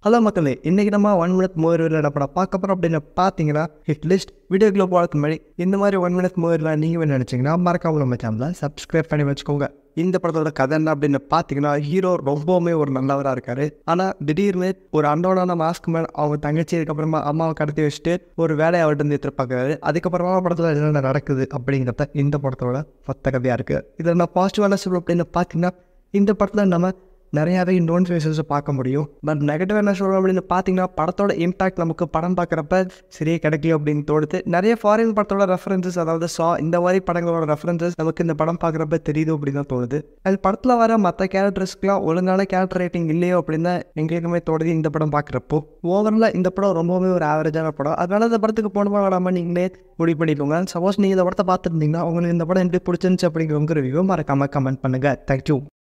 hello மக்களே இன்றைக்கி நம்ம ஒன் மினிட் மூவியில் என்ன படம் பார்க்க போகிறோம் அப்படின்னு பார்த்தீங்கன்னா ஹிட் லிஸ்ட் வீடியோக்குள்ளே போகிறதுக்கு முன்னாடி இந்த மாதிரி ஒன் மினிட் மூவியில் நீங்கள் நினச்சிங்கன்னா மறக்காம நம்ம சேனலை சப்ஸ்கிரைப் பண்ணி வச்சுக்கோங்க இந்த படத்தோட கதை என்ன அப்படின்னு பார்த்தீங்கன்னா ஹீரோ ரொம்பவுமே ஒரு நல்லவராக இருக்காரு ஆனால் திடீர்னு ஒரு அண்டோடான மாஸ்க் மேன் அவங்க தங்கச்சி அதுக்கப்புறமா அம்மாவை கடத்தி வச்சுட்டு ஒரு வேலையை அவர்கிட்ட இருந்து எதிர்பார்க்குறாரு அதுக்கப்புறமா படத்தில் என்னென்ன நடக்குது அப்படிங்கிறத இந்த படத்தோட மொத்த கதையாக இருக்குது இதில் நான் பாசிட்டிவான சொல்லுவோம் அப்படின்னு பார்த்தீங்கன்னா இந்த படத்தில் நம்ம நிறையாவே நோன் ஃபேஸஸை பார்க்க முடியும் பட் நெகட்டிவ் என்ன சொல்கிறோம் அப்படின்னு பார்த்தீங்கன்னா படத்தோட இம்பாக்ட் நமக்கு படம் பார்க்குறப்ப சரியே கிடைக்கல அப்படின்னு தோணுது நிறைய ஃபாரின் படத்தோட ரெஃபரன்சஸ் அதாவது சா இந்த மாதிரி படங்களோட ரெஃபரன்சஸ் நமக்கு இந்த படம் பார்க்குறப்ப தெரியுது அப்படின்னு தான் தோணுது அது படத்தில் வர மற்ற கேரக்டர்ஸ்க்குலாம் ஒழுங்கான கேரக்டர் ரேட்டிங் இல்லையோ அப்படின்னு தான் எங்களுக்குமே தோணுது இந்த படம் பார்க்குறப்போ ஓவராலாக இந்த படம் ரொம்பவே ஒரு ஆவரேஜான படம் அதனால இந்த படத்துக்கு போகணுமா வேணாமா நீங்களே முடிவு பண்ணிக்கோங்க சப்போஸ் நீங்கள் இந்த படத்தை பார்த்துருந்தீங்கன்னா உங்களுக்கு இந்த படம் எப்படி பிடிச்சிருந்துச்சு அப்படிங்கிற உங்கள் ரிவ்யூ மறக்காம கமெண்ட் பண்ணுங்கள் தேங்க்யூ